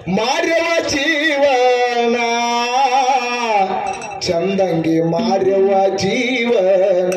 ಮಾರ್ಯವ ಜೀವನ ಚಂದಂಗಿ ಮಾರ್ಯವ ಜೀವನ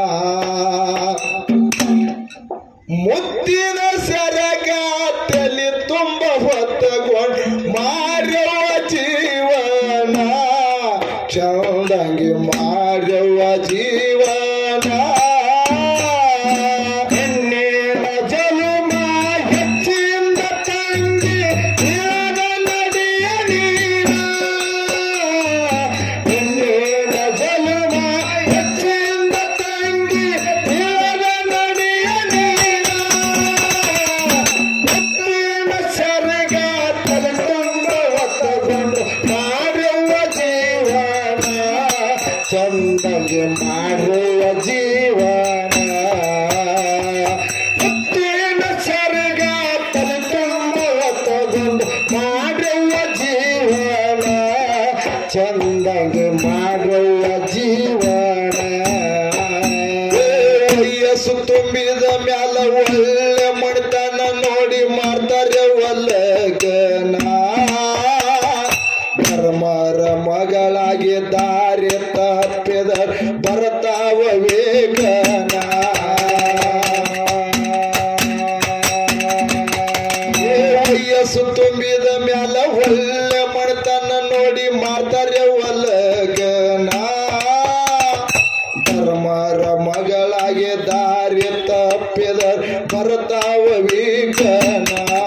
ಮುತ್ತಿನ ಸರಗ ತಲೆ ತುಂಬ ಹೊತ್ತಗೊಂಡು ಮಾರ್ಯವ ಜೀವನ ಚಂದಂಗಿ ಮಾರ್ಯವ ಜೀವನ ಹೆಣ್ಣಿನ ಜನುಮ ಹೆಚ್ಚಿಂದ ತಂಗಿ ಇರದ ನಡಿಯ ನೀನ ಹೆಣ್ಣಿನ ಜನುಮ ಹೆಚ್ಚಿಂದ ತಂಗಿ ಇರದ ನಡಿಯ ನೀನ ಮುತ್ತಿನ ಸರಗ ತಲೆ ತುಂಬ ಹೊತ್ತಗೊಂಡು ಮಾಡುವ ಜೀವನ ಚಂದಗೆ ಮಾಡುವ ಜೀವನ ಮುತ್ತಿನ ಸರಗ ತಲೆ ತುಂಬ ಹೊತ್ತಗೊಂಡು ಮಾಡುವ ಜೀವನ ಚಂದಗೆ ಮಾಡುವ ಜೀವನ ವಯಸ್ಸು ತುಂಬಿದ ಮ್ಯಾಲ ಒಳ್ಳೆ ಮಡ್ತನ ನೋಡಿ ಮಾಡ್ತಾರೆ ಒಲ್ಲಗನ ಧರ್ಮರ ಮಗಳಾಗಿ ದಾರಿ ತಪ್ಪಿದ ಬರ್ತಾವ ವೇಗನ ವಯಸ್ಸು ತುಂಬಿದ ಮ್ಯಾಲ ಒಳ್ಳೆ ಮಡ್ತನ ನೋಡಿ ಮಾಡ್ತಾರೆ ಒಲ್ಲಗನ ಧರ್ಮರ ಮಗಳಾಗಿ ದಾರಿ ತಪ್ಪಿದ ಬರ್ತಾವ ವೀಗನ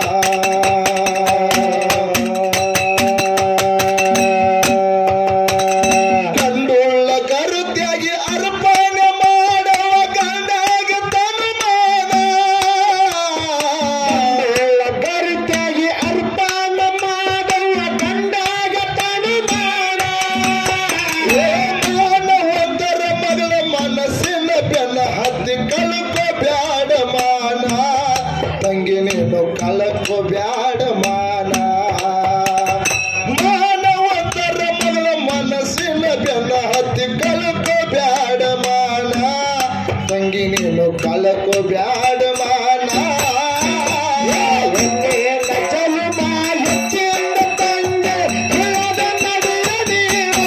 ಕಂಡುಳ್ಳ ಕರುತ್ಯಾಗಿ ಅರ್ಪಣೆ ಮಾಡುವ ಗಂಡಾಗ ತನುಮಾನ ಕರುತ್ಯಾಗಿ ಅರ್ಪಣೆ ಮಾಡುವ ಗಂಡಾಗ ತನುಮಾನ ಒಂದರ ಮಗಳ ಮನಸ್ಸಿನ ಬೆನ್ನ ಹತ್ತಿ ಕಳ್ಕೊ ಬ್ಯಾಡ ಮಾನ ತಂಗಿ ನೀನು ಕಳ್ಕೊ ಬ್ಯಾಡ ಮಾನ ಮಾನ ಒಂದರ ಮಗಳ ಮನಸ್ಸಿನ ಬೆನ್ನ ಹತ್ತಿ ಕಳ್ಕೊ ಬ್ಯಾಡ ಮಾನ ತಂಗಿ ನೀನು ಕಳ್ಕೊ ಬ್ಯಾಡ ಮಾನ ಚಲುಮ ಹೆಚ್ಚಿನ ತಂದೆ ಹೇಳದ ನಡೆಯ ನೀವು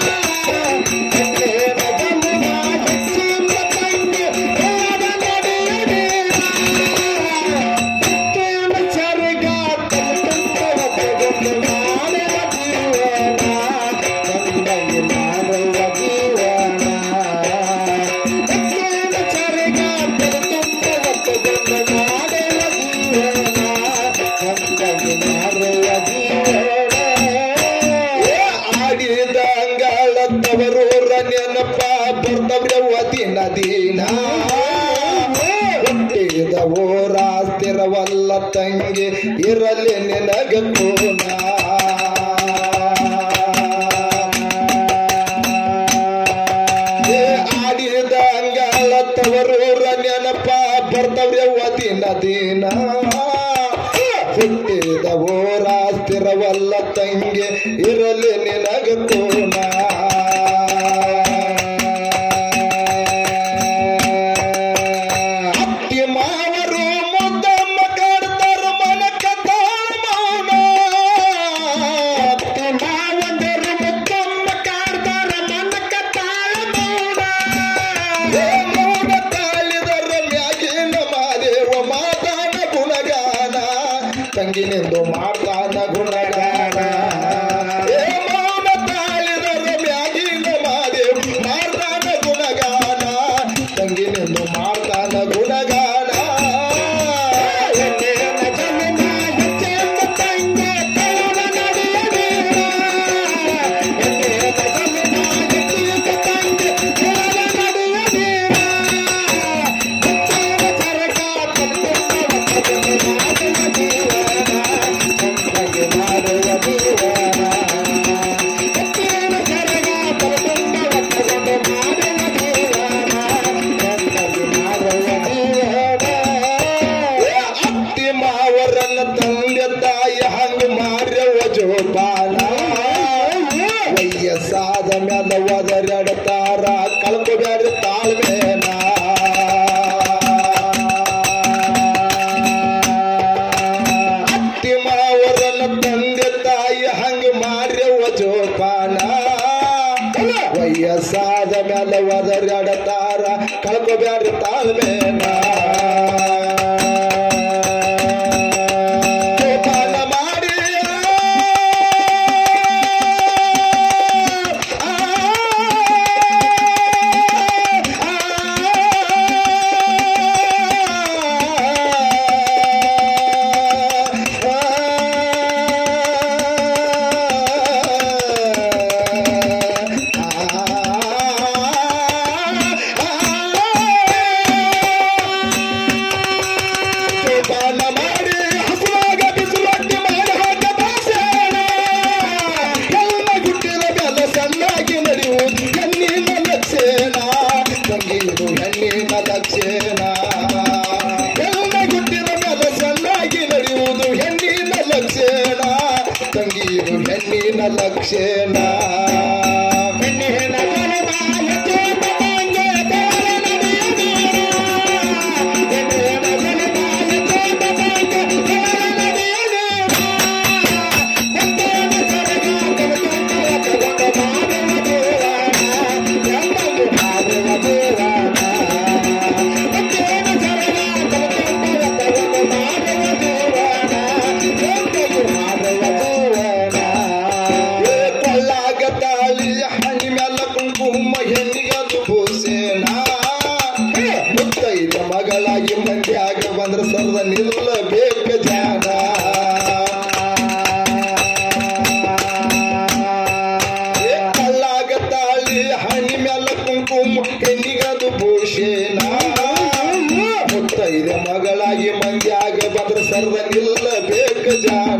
ಆಡಿದ ಅಂಗಳತ್ತವರೂರ ನೆನಪ ಬರ್ತವ್ರವ ದಿನ ದಿನ ಹುಟ್ಟಿದ ಊರ ಸ್ಥಿರವಲ್ಲ ತಂಗಿ ಇರಲಿ ನಿನಗ ಕೋನ ಏ ಆಡಿದ ಅಂಗಳತ್ತವರೂರ ನೆನಪ ಬರ್ತವ್ರವ ದಿನ ದಿನ ಹುಟ್ಟಿದ ಊರ ಸ್ಥಿರವಲ್ಲ ತಂಗಿ ಇರಲಿ ನಿನಗ ಕೋನ ಅತ್ತಿ ಮಾವರು ಮುದ್ದಮ್ಮ ಕಾಡ್ತಾರ ಮನಕ ತಾಳ್ಮೌನ ಅತ್ತಿ ಮಾವಂದರು ಮುದ್ದಮ್ಮ ಕಾಡ್ತಾರ ಮನಕ ತಾಳ್ಮೌನ ಏ ಮೌನ ತಾಳಿದರ ಮ್ಯಾಗಿನ ಮಾದೇವ ಮಾತಾನ ಗುಣಗಾನ ತಂಗಿನೆಂದು ಮಾಡ್ತಾನ ಗುಣಗಾನ ಏ ಮೌನ ತಾಳಿದರ ಮ್ಯಾಗಿನ ಮಾದೇವ ಮಾಡ್ತಾನ ಗುಣಗಾನ ತಂಗಿನೆಂದು ಮಾಡ್ತಾನ ಗುಣಗಾನ ಅತ್ತಿ ಮಾವರನ್ನ ತಂದೆ ತಾಯಿ ಹಂಗ ಮಾರ್ಯವ ಜೋಪಾನ ವಯಸ್ಸಾದ ಮ್ಯಾಲ ಒದರಾಡ್ತಾರ ಕಳ್ಕೊಬ್ಯಾರ ತಾಳ್ಮೇನ ಅತ್ತಿ ಮಾವರನ್ನ ತಂದೆ ತಾಯಿ ಹಂಗ ಮಾರ್ಯವ ಜೋಪಾನ ವಯಸ್ಸಾದ ಮೇಲೆ ಒದರಾಡತಾರ ಕಳ್ಕೊಬ್ಯಾಡ್ರಿ ತಾಳ್ಮೇನ ಜೋಪಾನ ಮಾಡಿ ಜೋಪಾನ ಮಾಡಿ ಹಸುವಾಗ ಬಿಸಿಲೊಟ್ಟಿ ಮಾಡಿ ಹಾಕ ಬಾಸೇನ ಎಲ್ಲ ಗುಟ್ಟಿನ ಬೆಲ್ಲ ಸಣ್ಣಾಗಿ ನಡೆಯುವುದು ಹೆಣ್ಣಿನ ಲಕ್ಷೇನ ತಂಗೀರು ಹೆಣ್ಣಿನ ಲಕ್ಷೇನ ಎಲ್ಲ ಗುಟ್ಟಿನ ಬೆಲ್ಲ ಸಣ್ಣಾಗಿ ನಡೆಯುವುದು ಹೆಣ್ಣಿನ ಲಕ್ಷೇನ ತಂಗೀರು ಹೆಣ್ಣಿನ ಲಕ್ಷೇನ ಹೆಣ್ಣಿನ ಕೊಳ್ಳಾಗ ತಾಳಿ ಹಣ್ಣಿ ಮ್ಯಾಲ ಕುಂಕುಮ ಹೆಣ್ಣಿಗದು ಭೂಸೇನ ಮುತ್ತೈದ ಮಗಳಾಗಿ ಮಂಡ್ಯಾಗ ಬಂದ್ರ ಸರ್ದ ನಿಲ್ಲಬೇಕ ಜಾನ ಏ ಕೊಳ್ಳಾಗ ತಾಳಿ ಹಣ್ಣಿ ಮ್ಯಾಲ ಕುಂಕುಮ ಹೆಣ್ಣಿಗದು ಭೂಷೇನ ಮುತ್ತೈದ ಮಗಳಾಗಿ ಮಂಡ್ಯಾಗ ಬಂದ್ರ ಸರ್ದ ನಿಲ್ಲಬೇಕ ಜಾನ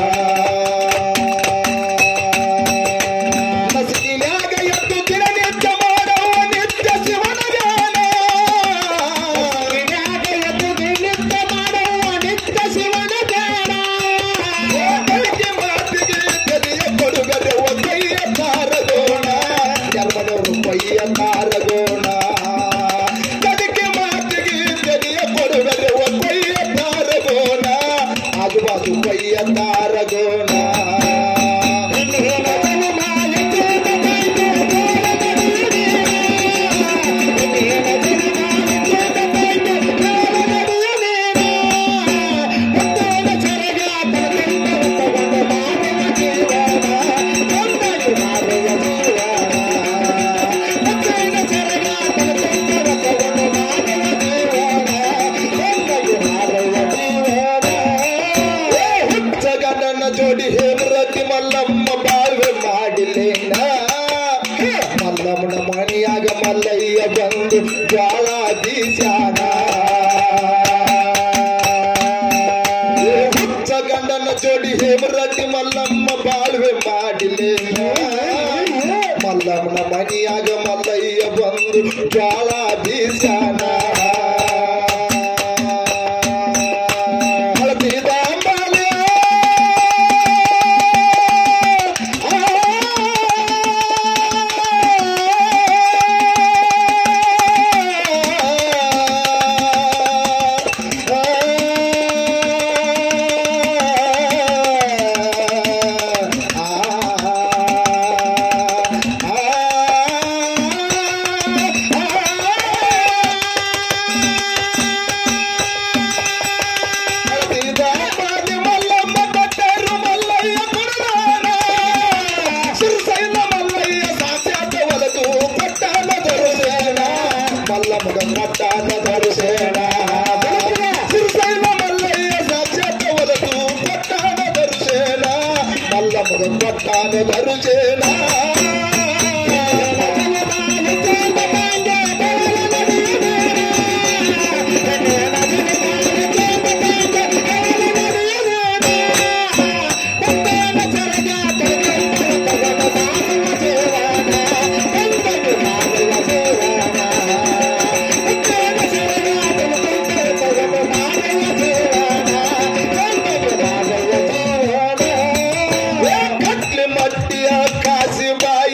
ನಸುಕಿನ್ಯಾಗ ಎದ್ದು ದಿನನಿತ್ಯ ಮಾಡುವ ನಿತ್ಯ ಶಿವನ ಧ್ಯಾನ. ನಸುಕಿನ್ಯಾಗ ಎದ್ದು ದಿನನಿತ್ಯ ಮಾಡುವ ನಿತ್ಯ ಶಿವನ ಧ್ಯಾನ. ಓ ಬೆಳಗ್ಗೆ ಮಾತಿಗೆ ತೆರೆಯ ಕೊಡುಗರೆ ಒಕ್ಕಯ್ಯ ತಾರಗೋಣ ಎಲ್ಮನವರು ಕೊಯ್ಯ ತಾರಗೋಣ ಬೆಳಗ್ಗೆ ಮಾತಿಗೆ ತೆರೆಯ ಕೊಡುಗರೆ ಒಕ್ಕಯ್ಯ ತಾರಗೋಣ ಆಜು ಬಾಜು ಕೊಯ್ಯ ತಾರಗೋಣ ಹುಚ್ಚಗಣ್ಣನ ಜೋಡಿ ಹೇಮರತಿ ಮಲ್ಲಮ್ಮ ಬಾಳ್ವೆ ಮಾಡಿಲೇನ ಮಲ್ಲಮ್ಮನ ಮಣಿಯಾಗ ಮಲ್ಲಯ್ಯ ಬಂದು ಜ್ವಾಳ ಬೀಸ್ಯಾನ ಹುಚ್ಚಗಣ್ಣನ ಜೋಡಿ ಹೇಮರತಿ ಮಲ್ಲಮ್ಮ ಬಾಳ್ವೆ ಮಾಡಿಲೇನ ಮಲ್ಲಮ್ಮನ ಮಣಿಯಾಗ ಮಲ್ಲಯ್ಯ ಬಂದು ಜ್ವಾಳ ಬೀಸ್ಯಾನ ಹಳದಿದ ಅಂಬಾಲೆ ಪಟ್ಟಾನ ದರುಜೇನ ಕಟ್ಲಿ ಮಟ್ಟಿಯ ಕಾಸಿ ಬಾಯಿ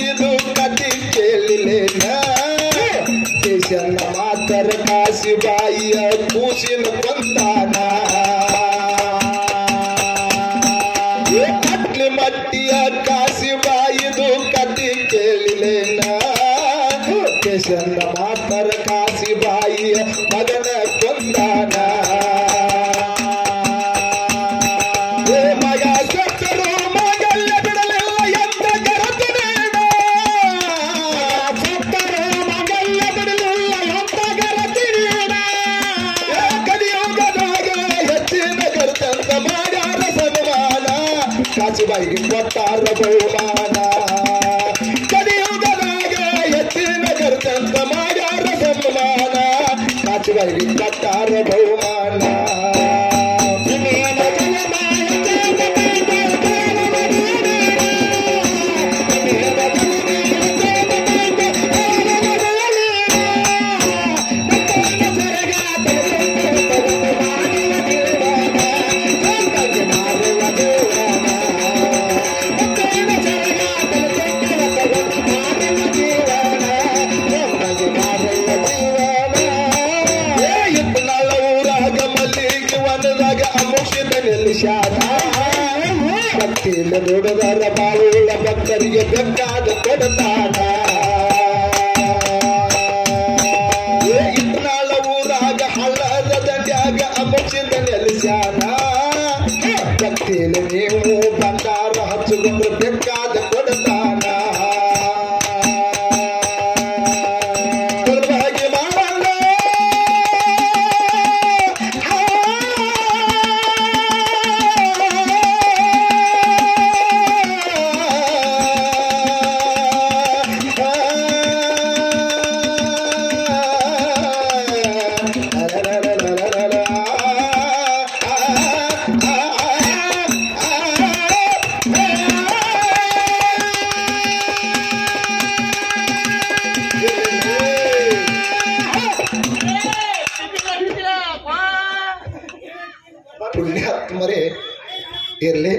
ಕಾಸುಬಾಯಿಗೆ ಕೊಟ್ಟಾರ ಬಹುಮಾನ ಕಲಿಯುಗದಾಗ ಎತ್ತಿನ ಕರ್ತಂತ ಮಾಡ್ಯಾರ ಸನ್ಮಾನ ಕಾಸುಬಾಯಿಗೆ ಕೊಟ್ಟಾರ ಬಹುಮಾನ ಏ ಇಪ್ಪನಾಳ ಊರಾಗ ಮಲ್ಲಿಗೆ ವನದಾಗ ಅಮೋಷದ ನಿಲ್ಲಿಸ್ಯಾನ ಭಕ್ತಿಯಿಂದ ನೋಡದಾರ ಬಾಳುಳ್ಳ ಭಕ್ತರಿಗೆ ಬೇಕಾದ ಕೊಡತಾನ ಏ ಇಪ್ಪನಾಳ ಊರಾಗ ಹಳ್ಳದ ದಂಡ್ಯಾಗ ಅಮೋಷದ ನಿಲ್ಲಿಸ್ಯಾನ ಭಕ್ತಿಯಲ್ಲಿ ನೀವು ಬಂಗಾರ ಹಚ್ಚುಕೊಂಡ್ರೆ ಬೇಕಾದ ಕೊಡತಾನ ಕೊಡಬಾಗಿ ಮಾಡಲ್ಲ ಪುಣ್ಯಾತ್ಮರೇ ಇರ್ಲಿ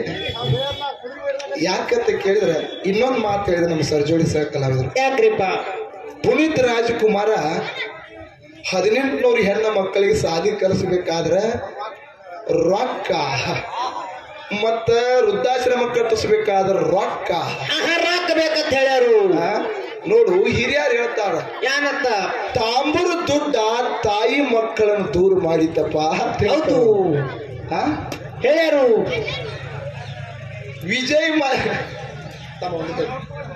ಯಾಕಂತ ಕೇಳಿದ್ರೆ ಇನ್ನೊಂದು ಮಾತು ಹೇಳಿದ್ರೆ ನಮ್ಮ ಸರ್ಜೋಡಿ ಸಹ ಕಲಾವಿದರು ಯಾಕ್ರಿಪ್ಪ ಪುನೀತ್ ರಾಜ್ಕುಮಾರ ಹದಿನೆಂಟುನೂರು ಹೆಣ್ಣ ಮಕ್ಕಳಿಗೆ ಸಾಧಿ ಕಲಿಸ್ಬೇಕಾದ್ರೆ ರೊಕ್ಕ ಮತ್ತ ವೃದ್ಧಾಶ್ರಮ ಕಟ್ಟಿಸ್ಬೇಕಾದ್ರೆ ರೊಕ್ಕ ಆಹಾರ ಹಾಕಬೇಕಂತ ಹೇಳ್ಯಾರು ಆ, ನೋಡು ಹಿರಿಯರು ಹೇಳ್ತಾರ ಯಾನತ್ತ ತಾಂಬೂರು ದುಡ್ಡ ತಾಯಿ ಮಕ್ಕಳನ್ನು ದೂರ ಮಾಡಿದ್ದಪ್ಪ ಅಂತ ಹೌದು ಹೇಳ್ತಾರೆ. ಆ? ಹೇಳ್ಯಾರು ವಿಜಯ್ ಮ ತಮ್ಮ ಒಂದು ಕೈ.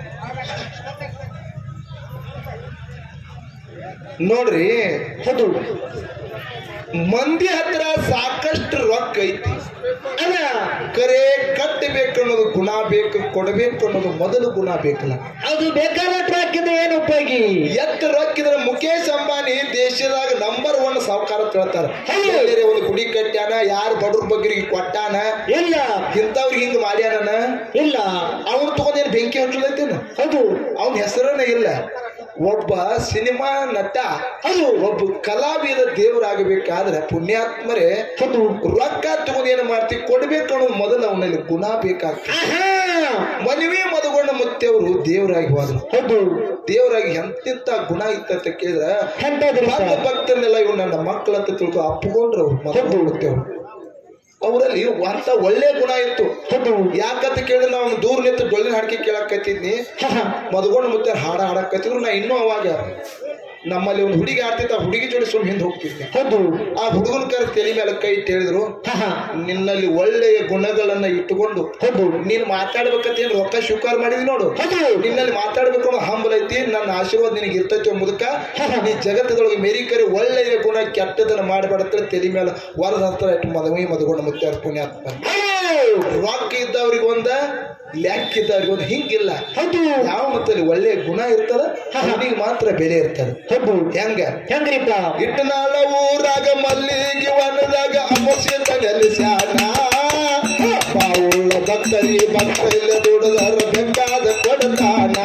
ನೋಡ್ರಿ ಹೌದು ಮಂದಿ ಹತ್ರ ಸಾಕಷ್ಟು ರೊಕ್ಕ ಐತಿ ಅಲ್ಲ ಕರೆ ಕಟ್ಟಬೇಕು ಅನ್ನೋದು ಗುಣ ಬೇಕು ಕೊಡಬೇಕು ಅನ್ನೋದು ಮೊದಲು ಗುಣ ಬೇಕಲ್ಲ ಅದು ಬೇಕಾದಷ್ಟು ಹಾಕಿದ್ರೆ ಏನು ಉಪಯೋಗಿ ಎತ್ತು ರೊಕ್ಕಿದ್ರೆ ಮುಖೇಶ್ ಅಂಬಾನಿ ದೇಶದಾಗ ನಂಬರ್ ಒನ್ ಸಾವುಕಾರ ಹೇಳ್ತಾರ ಹೌದು. ಎಲ್ಲರೆ ಒಂದು ಗುಡಿ ಕಟ್ಟ್ಯಾನ ಯಾರು ಬಡ್ರ ಬಗ್ಗರಿಗೆ ಕೊಟ್ಟಾನ ಇಲ್ಲ ಇಂಥವ್ರಿಗೆ ಹಿಂಗ್ ಮಾಡ್ಯಾನ ಇಲ್ಲ ಅವ್ನು ತಗೊಂಡೇನು ಬೆಂಕಿ ಹಚ್ಚಲೈತೇನು ಹೌದು ಅವನ ಹೆಸರನ್ನ ಇಲ್ಲ ಒಬ್ಬ ಸಿನಿಮಾ ನಟ ಹೌದು ಒಬ್ಬ ಕಲಾವಿದ ದೇವರಾಗಬೇಕಾದ್ರೆ ಪುಣ್ಯಾತ್ಮರೇ ಹೌದು ರೊಕ್ಕ ತಗೊಂಡು ಏನು ಮಾಡ್ತಿ ಕೊಡ್ಬೇಕು ಅನ್ನೋದು ಮೊದಲು ಅವನಲ್ಲಿ ಗುಣ ಬೇಕಾಗ್ತದೆ ಆಹಾ ಮನವಿ ಮದಗೊಂಡ ಮುತ್ತೆಯವರು ದೇವರಾಗಿ ಹೋದ್ರು ಹೌದು ದೇವರಾಗಿ ಎಂತೆಂತ ಗುಣ ಇತ್ತಂತ ಕೇಳಿದ್ರ ಎಂತಾದ್ರಿ ಭಕ್ತ ಭಕ್ತರನ್ನೆಲ್ಲ ಇವ್ ನನ್ನ ಮಕ್ಕಳು ಅಂತ ತಿಳ್ಕೊ ಅಪ್ಪಕೊಂಡ್ರು ಅವ್ರು ಮದಗೊಂಡ ಮುತ್ತೆಯವರು ಅವರಲ್ಲಿ ಅಂತ ಒಳ್ಳೆ ಗುಣ ಇತ್ತು ಹೌದು ಯಾಕಂತ ಕೇಳಿದ್ರೆ ನಾವು ದೂರ ನಿಂತು ಡೊಳ್ಳಿನ ಹಾಡಿಕೆ ಕೇಳಕತ್ತಿದ್ನಿ ಆಹಾ. ಮದ್ಕೊಂಡು ಮತ್ತೆ ಹಾಡ ಹಾಡಕತ್ತಿದ್ರು ನಾ ಇನ್ನೂ ಅವಾಗ ನಮ್ಮಲ್ಲಿ ಒಂದು ಹುಡುಗಿ ಆಡ್ತಿತ್ತು ಆ ಹುಡುಗಿ ಜೋಡಿ ಸುಮ್ಮನೆ ಹಿಂದೆ ಹೋಗ್ತಿದ್ದೆ ಹೌದು ಆ ಹುಡುಗನ ಕರೆ ತಲೆ ಮೇಲೆ ಕೈ ಇಟ್ಟು ಹೇಳಿದ್ರು ಆಹಾ. ನಿನ್ನಲ್ಲಿ ಒಳ್ಳೆಯ ಗುಣಗಳನ್ನ ಇಟ್ಟುಕೊಂಡು ಹೌದು ನೀನು ಮಾತಾಡ್ಬೇಕಂತ ಏನು ರೊಕ್ಕ ಸ್ವೀಕಾರ ಮಾಡಿದ್ವಿ ನೋಡು ಹೌದು ನಿನ್ನಲ್ಲಿ ಮಾತಾಡ್ಬೇಕು ಅನ್ನೋ ಹಂಬಲ ಐತಿ ನನ್ನ ಆಶೀರ್ವಾದ ನಿನಗೆ ಇರ್ತೈತಿ ಎಂಬುದಕ್ಕ ನೀ ಜಗತ್ತದೊಳಗೆ ಮೇರಿಕರಿ ಒಳ್ಳೆಯ ಗುಣ ಕೆಟ್ಟದನ್ನ ಮಾಡಬೇಡತ್ರ ತಲೆ ಮೇಲೆ ವರದ ಹತ್ರ ಇಟ್ಟು ಮದುವೆ ಮದುಕೊಂಡು ಮುತ್ತೆ ಅವ್ರ ಪುಣ್ಯಾತ್ಮ ಹೌದು ರೊಕ್ಕ ಇದ್ದವ್ರಿಗೆ ಒಂದ ಲ್ಯಾಕ್ ಇದ್ದವ್ರಿಗೆ ಒಂದು ಹಿಂಗಿಲ್ಲ ಹೌದು ಯಾವ ಮತ್ತಲ್ಲಿ ಒಳ್ಳೆ ಗುಣ ಇರ್ತದ ಅವನಿಗೆ ಮಾತ್ರ ಬೆಲೆ ಇರ್ತದ ಹೌದು ಹೆಂಗ ಹೆಂಗ್ರಿಪ್ಪ ಇಟ್ಟನಾಳ ಊರಾಗ ಮಲ್ಲಿಗೆ ವನದಾಗ ಅಮೋಸಿಂದ ನೆಲೆಸ್ಯಾನ ಬಾವುಳ್ಳ ಭಕ್ತರಿ ಭಕ್ತರಿಲ್ಲ ದುಡದರ ಬೆಂಗಾದ ಕೊಡತಾನ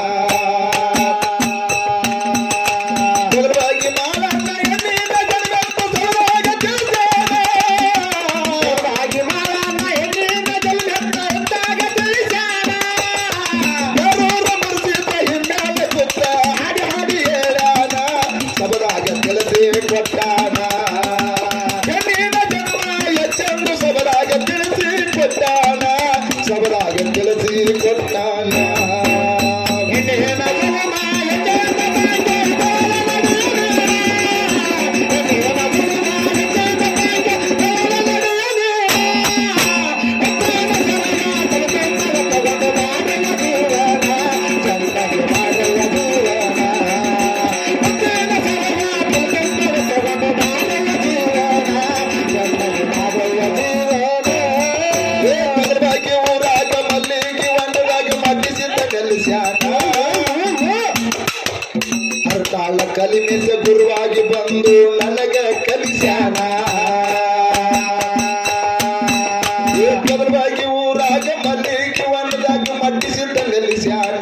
ಕೊಲವಾಗಿ ಮಾಲನ್ನ ಎಣ್ಣಿನ ಗಣಗಂಟ ಸೊಲವಾಗಿ ತಿಳಿಸ್ಯಾನ. ಹಾಗೆ ಮಾಲಮ್ಮ ಹೆಣ್ಣಿನ ಜಲ್ಮೆತ್ತ ಎಂದಾಗ ತಿಳಿಸ್ಯಾನ. ಯಾರೂರ ಮರ್ಸಿದ್ದ ಹಿಮ್ಮ್ಯಾಲೆ ಕುತ್ತ ಹಾಡಿ ಹಾಡಿ ಹೇಳಾನ ಸಬದಾಗ ತಿಳಿಸಿ ಕೊಟ್ಟಾನ ಹೆಣ್ಣಿನ ಜನ್ಮ ಎಚ್ಚೆಂದು ಸಬದಾಗ ತಿಳಿಸಿ ಕೊಟ್ಟಾನ ಸಬದಾಗ ತಿಳಿಸಿ ವನದಾಗ ಮಲ್ಲಿಗೆ ವನದಾಗ ಮಟ್ಟಿಸಿದ್ದ ನೆಲೆಸ್ಯಾನ